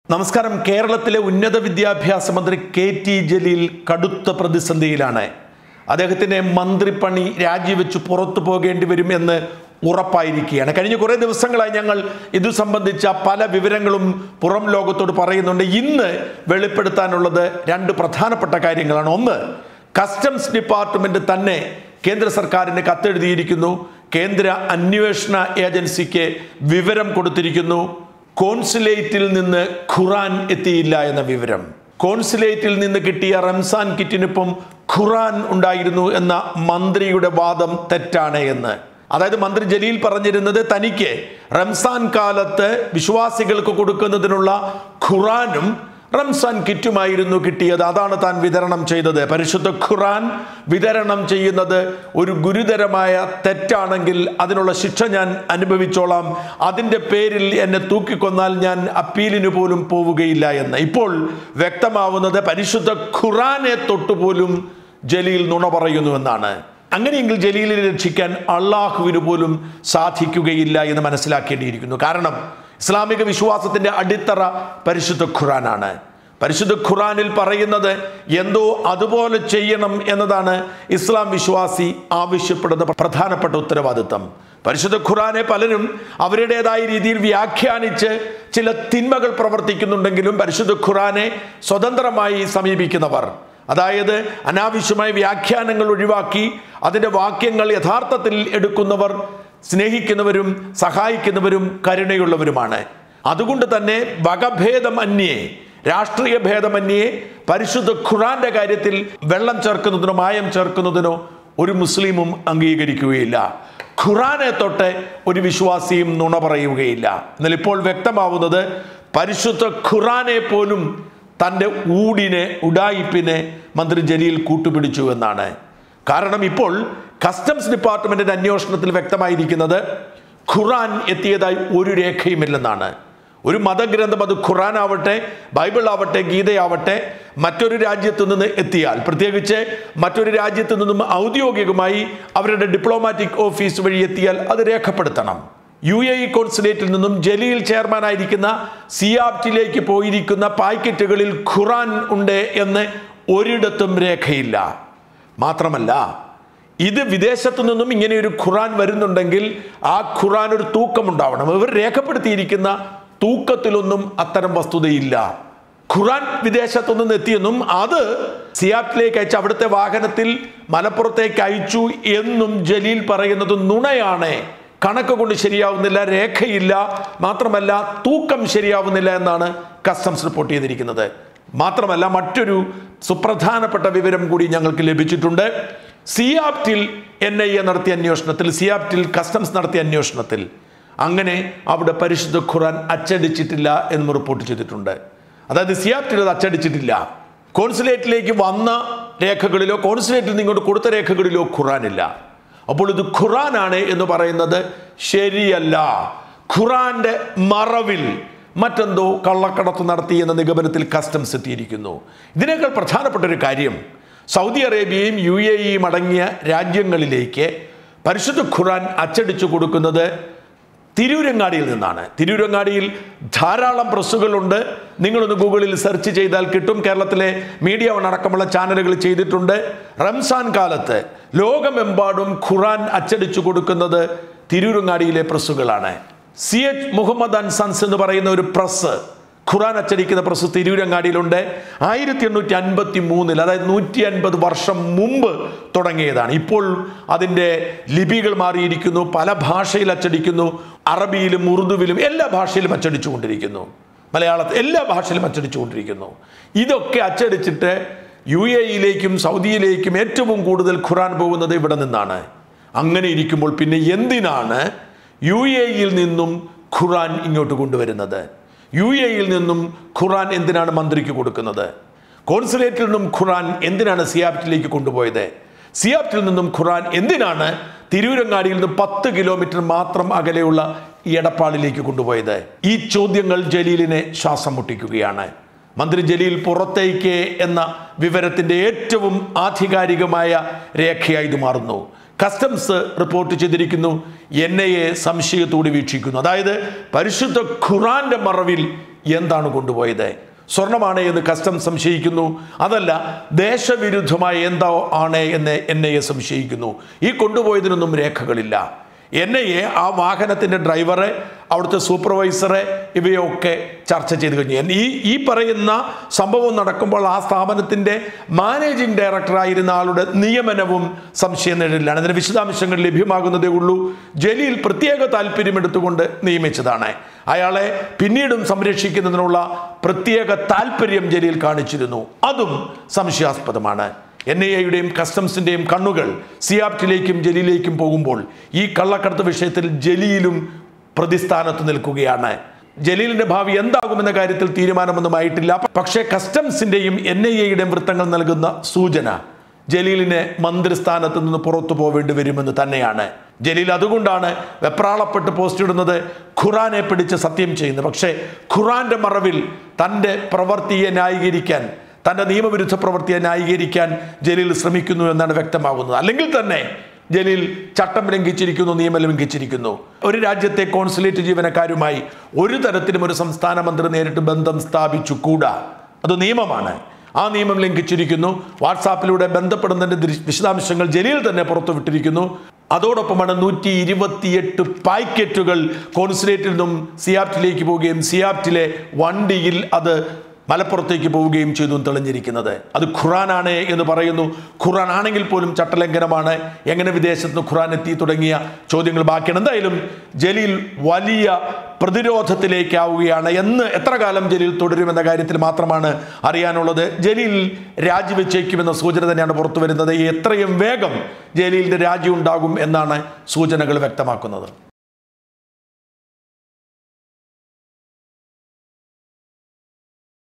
നമസ്കാരം കേരളത്തിലെ ഉന്നത വിദ്യാഭ്യാസ മന്ത്രി കെ ടി ജലീൽ കടുത്ത പ്രതിസന്ധിയിലാണ് അദ്ദേഹത്തിന്റെ മന്ത്രിപ്പണി രാജിവെച്ച് പുറത്തു പോകേണ്ടി വരും എന്ന് ഉറപ്പായിരിക്കുകയാണ് കഴിഞ്ഞ കുറേ ദിവസങ്ങളായി ഞങ്ങൾ ഇതു സംബന്ധിച്ച പല വിവരങ്ങളും പുറം ലോകത്തോട് പറയുന്നുണ്ട് ഇന്ന് വെളിപ്പെടുത്താനുള്ളത് രണ്ട് പ്രധാനപ്പെട്ട കാര്യങ്ങളാണ് ഒന്ന് കസ്റ്റംസ് ഡിപ്പാർട്ട്മെന്റ് തന്നെ കേന്ദ്ര സർക്കാരിന് കത്തെഴുതിയിരിക്കുന്നു കേന്ദ്ര അന്വേഷണ ഏജൻസിക്ക് വിവരം കൊടുത്തിരിക്കുന്നു കോൺസുലേറ്റിൽ നിന്ന് ഖുറാൻ എത്തിയില്ല എന്ന വിവരം കോൺസുലേറ്റിൽ നിന്ന് കിട്ടിയ റംസാൻ കിറ്റിനൊപ്പം ഖുറാൻ ഉണ്ടായിരുന്നു എന്ന മന്ത്രിയുടെ വാദം തെറ്റാണ് എന്ന് അതായത് മന്ത്രി ജലീൽ പറഞ്ഞിരുന്നത് തനിക്ക് റംസാൻ കാലത്ത് വിശ്വാസികൾക്ക് കൊടുക്കുന്നതിനുള്ള ഖുറാനും റംസാൻ കിറ്റുമായിരുന്നു കിട്ടിയത് അതാണ് താൻ വിതരണം ചെയ്തത് പരിശുദ്ധ ഖുറാൻ വിതരണം ചെയ്യുന്നത് ഒരു ഗുരുതരമായ തെറ്റാണെങ്കിൽ അതിനുള്ള ശിക്ഷ ഞാൻ അനുഭവിച്ചോളാം അതിൻ്റെ പേരിൽ എന്നെ തൂക്കിക്കൊന്നാൽ ഞാൻ അപ്പീലിന് പോലും പോവുകയില്ല എന്ന് ഇപ്പോൾ വ്യക്തമാവുന്നത് പരിശുദ്ധ ഖുറാനെ തൊട്ടുപോലും ജലീൽ നുണ പറയുന്നുവെന്നാണ് അങ്ങനെയെങ്കിൽ ജലീലിനെ രക്ഷിക്കാൻ അള്ളാഹുവിന് പോലും സാധിക്കുകയില്ല എന്ന് മനസ്സിലാക്കേണ്ടിയിരിക്കുന്നു കാരണം ഇസ്ലാമിക വിശ്വാസത്തിന്റെ അടിത്തറ പരിശുദ്ധ ഖുറാനാണ് പരിശുദ്ധ ഖുറാനിൽ പറയുന്നത് എന്തോ അതുപോലെ ചെയ്യണം എന്നതാണ് ഇസ്ലാം വിശ്വാസി ആവശ്യപ്പെടുന്ന പ്രധാനപ്പെട്ട ഉത്തരവാദിത്തം പരിശുദ്ധ ഖുറാനെ പലരും അവരുടേതായ രീതിയിൽ വ്യാഖ്യാനിച്ച് ചില തിന്മകൾ പ്രവർത്തിക്കുന്നുണ്ടെങ്കിലും പരിശുദ്ധ ഖുറാനെ സ്വതന്ത്രമായി സമീപിക്കുന്നവർ അതായത് അനാവശ്യമായ വ്യാഖ്യാനങ്ങൾ ഒഴിവാക്കി അതിൻ്റെ വാക്യങ്ങൾ യഥാർത്ഥത്തിൽ എടുക്കുന്നവർ സ്നേഹിക്കുന്നവരും സഹായിക്കുന്നവരും കരുണയുള്ളവരുമാണ് അതുകൊണ്ട് തന്നെ വകഭേദം അന്യേ രാഷ്ട്രീയ ഭേദമന്യേ പരിശുദ്ധ ഖുറാന്റെ കാര്യത്തിൽ വെള്ളം ചേർക്കുന്നതിനോ മായം ചേർക്കുന്നതിനോ ഒരു മുസ്ലിമും അംഗീകരിക്കുകയില്ല ഖുറാനെ തൊട്ട് ഒരു വിശ്വാസിയും നുണ പറയുകയില്ല എന്നാൽ ഇപ്പോൾ വ്യക്തമാവുന്നത് പരിശുദ്ധ ഖുറാനെ പോലും തൻ്റെ ഊടിനെ ഉഡായിപ്പിനെ മന്ത്രി ജലീൽ കൂട്ടുപിടിച്ചു എന്നാണ് കാരണം ഇപ്പോൾ കസ്റ്റംസ് ഡിപ്പാർട്ട്മെന്റിന്റെ അന്വേഷണത്തിൽ വ്യക്തമായിരിക്കുന്നത് ഖുറാൻ എത്തിയതായി ഒരു രേഖയുമില്ലെന്നാണ് ഒരു മതഗ്രന്ഥം അത് ഖുറാൻ ആവട്ടെ ബൈബിൾ ആവട്ടെ ഗീതയാവട്ടെ മറ്റൊരു രാജ്യത്തു നിന്ന് എത്തിയാൽ പ്രത്യേകിച്ച് മറ്റൊരു രാജ്യത്തു നിന്നും ഔദ്യോഗികമായി അവരുടെ ഡിപ്ലോമാറ്റിക് ഓഫീസ് വഴി എത്തിയാൽ അത് രേഖപ്പെടുത്തണം യു എ ഇ കോൺസുലേറ്റിൽ നിന്നും ജലീൽ ചെയർമാനായിരിക്കുന്ന സിയാപ്റ്റിലേക്ക് പോയിരിക്കുന്ന പാക്കറ്റുകളിൽ ഖുറാൻ ഉണ്ട് എന്ന് ഒരിടത്തും രേഖയില്ല മാത്രമല്ല ഇത് വിദേശത്തു നിന്നും ഇങ്ങനെ ഒരു ഖുറാൻ വരുന്നുണ്ടെങ്കിൽ ആ ഖുറാൻ ഒരു തൂക്കമുണ്ടാവണം ഇവർ രേഖപ്പെടുത്തിയിരിക്കുന്ന തൂക്കത്തിലൊന്നും അത്തരം വസ്തുതയില്ല ഖുറാൻ വിദേശത്തു നിന്ന് എത്തിയെന്നും അത് സിയാറ്റിലേക്ക് അയച്ച് അവിടുത്തെ വാഹനത്തിൽ മലപ്പുറത്തേക്ക് അയച്ചു എന്നും ജലീൽ പറയുന്നത് നുണയാണ് കണക്ക് കൊണ്ട് ശരിയാവുന്നില്ല രേഖയില്ല മാത്രമല്ല തൂക്കം ശരിയാവുന്നില്ല എന്നാണ് കസ്റ്റംസ് റിപ്പോർട്ട് ചെയ്തിരിക്കുന്നത് മാത്രമല്ല മറ്റൊരു സുപ്രധാനപ്പെട്ട വിവരം കൂടി ഞങ്ങൾക്ക് ലഭിച്ചിട്ടുണ്ട് സിയാപ്റ്റിൽ എൻ ഐ എ നടത്തിയ അന്വേഷണത്തിൽ സിയാപ്റ്റിൽ കസ്റ്റംസ് നടത്തിയ അന്വേഷണത്തിൽ അങ്ങനെ അവിടെ പരിശുദ്ധ ഖുറാൻ അച്ചടിച്ചിട്ടില്ല എന്ന് റിപ്പോർട്ട് ചെയ്തിട്ടുണ്ട് അതായത് സിയാപ്റ്റിൽ അത് അച്ചടിച്ചിട്ടില്ല കോൺസുലേറ്റിലേക്ക് വന്ന രേഖകളിലോ കോൺസുലേറ്റിൽ നിന്ന് ഇങ്ങോട്ട് കൊടുത്ത രേഖകളിലോ ഖുറാനില്ല അപ്പോൾ ഇത് ഖുറാനാണ് എന്ന് പറയുന്നത് ശരിയല്ല ഖുറാന്റെ മറവിൽ മറ്റെന്തോ കള്ളക്കടത്ത് നടത്തി എന്ന നിഗമനത്തിൽ കസ്റ്റംസ് എത്തിയിരിക്കുന്നു ഇതിനേക്കാൾ പ്രധാനപ്പെട്ട ഒരു കാര്യം സൗദി അറേബ്യയും യു എ ഇയും അടങ്ങിയ രാജ്യങ്ങളിലേക്ക് പരിശുദ്ധ ഖുറാൻ അച്ചടിച്ചു കൊടുക്കുന്നത് തിരൂരങ്ങാടിയിൽ നിന്നാണ് തിരൂരങ്ങാടിയിൽ ധാരാളം പ്രസ്സുകളുണ്ട് നിങ്ങളൊന്ന് ഗൂഗിളിൽ സെർച്ച് ചെയ്താൽ കിട്ടും കേരളത്തിലെ മീഡിയ വൺ അടക്കമുള്ള ചാനലുകൾ ചെയ്തിട്ടുണ്ട് റംസാൻ കാലത്ത് ലോകമെമ്പാടും ഖുറാൻ അച്ചടിച്ചു കൊടുക്കുന്നത് തിരൂരങ്ങാടിയിലെ പ്രസ്സുകളാണ് സി എച്ച് മുഹമ്മദ് അൻസൻസ് എന്ന് പറയുന്ന ഒരു പ്രസ് ഖുറാൻ അച്ചടിക്കുന്ന പ്രസ് തിരൂരങ്ങാടിയിലുണ്ട് ആയിരത്തി എണ്ണൂറ്റി അൻപത്തി മൂന്നിൽ അതായത് നൂറ്റി അൻപത് വർഷം മുമ്പ് തുടങ്ങിയതാണ് ഇപ്പോൾ അതിൻ്റെ ലിപികൾ മാറിയിരിക്കുന്നു പല ഭാഷയിൽ അച്ചടിക്കുന്നു അറബിയിലും ഉറുദുവിലും എല്ലാ ഭാഷയിലും അച്ചടിച്ചുകൊണ്ടിരിക്കുന്നു മലയാളത്തിൽ എല്ലാ ഭാഷയിലും അച്ചടിച്ചുകൊണ്ടിരിക്കുന്നു ഇതൊക്കെ അച്ചടിച്ചിട്ട് യു എ ഇയിലേക്കും സൗദിയിലേക്കും ഏറ്റവും കൂടുതൽ ഖുറാൻ പോകുന്നത് ഇവിടെ നിന്നാണ് അങ്ങനെ ഇരിക്കുമ്പോൾ പിന്നെ എന്തിനാണ് യു എ ഇയിൽ നിന്നും ഖുറാൻ ഇങ്ങോട്ട് കൊണ്ടുവരുന്നത് യു എ ഇയിൽ നിന്നും ഖുറാൻ എന്തിനാണ് മന്ത്രിക്ക് കൊടുക്കുന്നത് കോൺസുലേറ്റിൽ നിന്നും ഖുറാൻ എന്തിനാണ് സിയാപ്റ്റിലേക്ക് കൊണ്ടുപോയത് സിയാപ്റ്റിൽ നിന്നും ഖുറാൻ എന്തിനാണ് തിരൂരങ്ങാടിയിൽ നിന്ന് പത്ത് കിലോമീറ്റർ മാത്രം അകലെയുള്ള എടപ്പാളിലേക്ക് കൊണ്ടുപോയത് ഈ ചോദ്യങ്ങൾ ജലീലിനെ ശ്വാസം മുട്ടിക്കുകയാണ് മന്ത്രി ജലീൽ പുറത്തേക്ക് എന്ന വിവരത്തിന്റെ ഏറ്റവും ആധികാരികമായ രേഖയായി ഇത് മാറുന്നു കസ്റ്റംസ് റിപ്പോർട്ട് ചെയ്തിരിക്കുന്നു എൻ ഐ എ സംശയത്തോടെ വീക്ഷിക്കുന്നു അതായത് പരിശുദ്ധ ഖുറാന്റെ മറവിൽ എന്താണ് കൊണ്ടുപോയത് സ്വർണമാണ് എന്ന് കസ്റ്റംസ് സംശയിക്കുന്നു അതല്ല ദേശവിരുദ്ധമായ എന്തോ ആണ് എന്ന് എൻ ഐ എ സംശയിക്കുന്നു ഈ കൊണ്ടുപോയതിനൊന്നും രേഖകളില്ല എൻ ഐ എ ആ വാഹനത്തിൻ്റെ ഡ്രൈവറെ അവിടുത്തെ സൂപ്പർവൈസറെ ഇവയൊക്കെ ചർച്ച ചെയ്ത് കഴിഞ്ഞു എൻ- ഈ ഈ പറയുന്ന സംഭവം നടക്കുമ്പോൾ ആ സ്ഥാപനത്തിൻ്റെ മാനേജിംഗ് ഡയറക്ടറായിരുന്ന ആളുടെ നിയമനവും സംശയ നിഴലിലാണ് അതിന് വിശദാംശങ്ങൾ ലഭ്യമാകുന്നതേ ഉള്ളൂ ജലീൽ പ്രത്യേക താല്പര്യമെടുത്തുകൊണ്ട് നിയമിച്ചതാണ് അയാളെ പിന്നീടും സംരക്ഷിക്കുന്നതിനുള്ള പ്രത്യേക താല്പര്യം ജലീൽ കാണിച്ചിരുന്നു അതും സംശയാസ്പദമാണ് എൻ ഐ എയുടെയും കസ്റ്റംസിൻ്റെയും കണ്ണുകൾ സിയാപ്റ്റിലേക്കും ജലീലിലേക്കും പോകുമ്പോൾ ഈ കള്ളക്കടത്ത് വിഷയത്തിൽ ജലീലും പ്രതിസ്ഥാനത്ത് നിൽക്കുകയാണ് ജലീലിന്റെ ഭാവി എന്താകുമെന്ന കാര്യത്തിൽ തീരുമാനമൊന്നുമായിട്ടില്ല പക്ഷേ കസ്റ്റംസിന്റെയും എൻ ഐ എയുടെയും വൃത്തങ്ങൾ നൽകുന്ന സൂചന ജലീലിനെ മന്ത്രിസ്ഥാനത്ത് നിന്ന് പുറത്തു പോവേണ്ടി വരുമെന്ന് തന്നെയാണ് ജലീൽ അതുകൊണ്ടാണ് വെപ്രാളപ്പെട്ട് പോസ്റ്റ് ഇടുന്നത് ഖുറാനെ പിടിച്ച് സത്യം ചെയ്യുന്നത് പക്ഷേ ഖുറാന്റെ മറവിൽ തൻ്റെ പ്രവൃത്തിയെ ന്യായീകരിക്കാൻ തൻ്റെ നിയമവിരുദ്ധ പ്രവൃത്തിയെ ന്യായീകരിക്കാൻ ജലീൽ ശ്രമിക്കുന്നു എന്നാണ് വ്യക്തമാകുന്നത് അല്ലെങ്കിൽ തന്നെ ജലീൽ ചട്ടം ലംഘിച്ചിരിക്കുന്നു നിയമം ലംഘിച്ചിരിക്കുന്നു ഒരു രാജ്യത്തെ കോൺസുലേറ്റ് ജീവനക്കാരുമായി ഒരു തരത്തിലും ഒരു സംസ്ഥാന മന്ത്രി നേരിട്ട് ബന്ധം സ്ഥാപിച്ചു കൂടാ അത് നിയമമാണ് ആ നിയമം ലംഘിച്ചിരിക്കുന്നു വാട്സാപ്പിലൂടെ ബന്ധപ്പെടുന്നതിന്റെ ദൃശ്- വിശദാംശങ്ങൾ ജലീൽ തന്നെ പുറത്തുവിട്ടിരിക്കുന്നു അതോടൊപ്പമാണ് നൂറ്റി ഇരുപത്തിയെട്ട് പാക്കറ്റുകൾ കോൺസുലേറ്റിൽ നിന്നും സിയാപ്റ്റിലേക്ക് പോവുകയും സിയാപ്റ്റിലെ വണ്ടിയിൽ അത് മലപ്പുറത്തേക്ക് പോവുകയും ചെയ്തു എന്ന് തെളിഞ്ഞിരിക്കുന്നത് അത് ഖുറാനാണ് എന്ന് പറയുന്നു ഖുറാൻ ആണെങ്കിൽ പോലും ചട്ടലംഘനമാണ് എങ്ങനെ വിദേശത്ത് നിന്ന് ഖുറാൻ എത്തി തുടങ്ങിയ ചോദ്യങ്ങൾ ബാക്കിയാണ് എന്തായാലും ജലീൽ വലിയ പ്രതിരോധത്തിലേക്കാവുകയാണ് എന്ന് എത്ര കാലം ജലീൽ തുടരുമെന്ന കാര്യത്തിൽ മാത്രമാണ് അറിയാനുള്ളത് ജലീൽ രാജിവെച്ചേക്കുമെന്ന സൂചന തന്നെയാണ് പുറത്തു വരുന്നത് എത്രയും വേഗം ജലീലിന്റെ രാജി ഉണ്ടാകും എന്നാണ് സൂചനകൾ വ്യക്തമാക്കുന്നത്